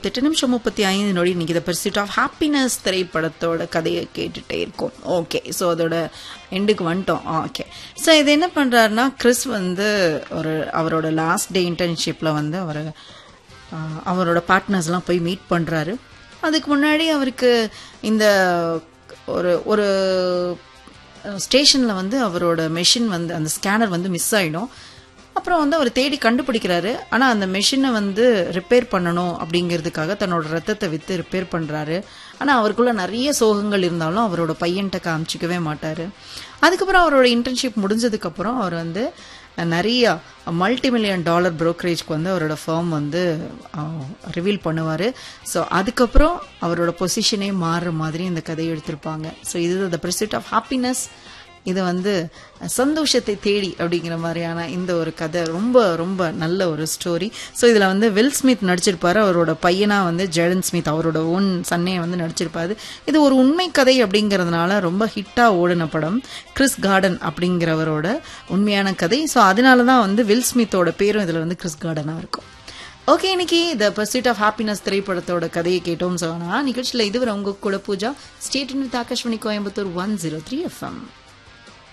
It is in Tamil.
இருபத்தெட்டு நிமிஷம் முப்பத்தி ஐந்து நொடி இன்னைக்கு த பர்சிட் ஆஃப் ஹாப்பினஸ் திரைப்படத்தோட கதையை கேட்டுட்டே இருக்கோம் ஓகே ஸோ அதோட எண்டுக்கு வந்துட்டோம் ஓகே ஸோ இது என்ன பண்றாருன்னா கிறிஸ் வந்து ஒரு அவரோட லாஸ்ட் டே இன்டர்ன்ஷிப்ல வந்து அவர் அவரோட பார்ட்னர்ஸ்லாம் போய் மீட் பண்றாரு அதுக்கு முன்னாடி அவருக்கு இந்த ஒரு ஒரு ஸ்டேஷனில் வந்து அவரோட மெஷின் வந்து அந்த ஸ்கேனர் வந்து மிஸ் ஆகிடும் அப்புறம் வந்து அவர் தேடி கண்டுபிடிக்கிறாரு ஆனால் அந்த மெஷினை வந்து ரிப்பேர் பண்ணணும் அப்படிங்கிறதுக்காக தன்னோட ரத்தத்தை விற்று ரிப்பேர் பண்ணுறாரு ஆனால் அவருக்குள்ள நிறைய சோகங்கள் இருந்தாலும் அவரோட பையன்கிட்ட காமிச்சிக்கவே மாட்டார் அதுக்கப்புறம் அவரோட இன்டர்ன்ஷிப் முடிஞ்சதுக்கப்புறம் அவர் வந்து நிறைய மல்டி மில்லியன் டாலர் ப்ரோக்கரேஜ்க்கு வந்து அவரோட ஃபார்ம் வந்து ரிவீல் பண்ணுவார் ஸோ அதுக்கப்புறம் அவரோட பொசிஷனே மாறுற மாதிரி இந்த கதையை எடுத்திருப்பாங்க ஸோ இது த பிரசிட் ஆஃப் ஹாப்பினஸ் இது வந்து சந்தோஷத்தை தேடி அப்படிங்கிற மாதிரியான இந்த ஒரு கதை ரொம்ப ரொம்ப நல்ல ஒரு ஸ்டோரி ஸோ இதில் வந்து வில் ஸ்மித் நடிச்சிருப்பாரு அவரோட பையனா வந்து ஜெடன் ஸ்மித் அவரோட ஓன் சன்னையை வந்து நடிச்சிருப்பாரு இது ஒரு உண்மை கதை அப்படிங்கிறதுனால ரொம்ப ஹிட்டாக ஓடின படம் கிறிஸ் கார்டன் அப்படிங்கிறவரோட உண்மையான கதை ஸோ அதனால தான் வந்து வில் ஸ்மித்தோட பேரும் இதில் வந்து கிறிஸ் கார்டனாக இருக்கும் ஓகே இன்னைக்கு த பர்சிட் ஆஃப் ஹாப்பினஸ் திரைப்படத்தோட கதையை கேட்டோம் சொன்னா நிகழ்ச்சியில் இதுவரை உங்க கூட Pooja stayed with Akashvani Coimbatore one zero three FM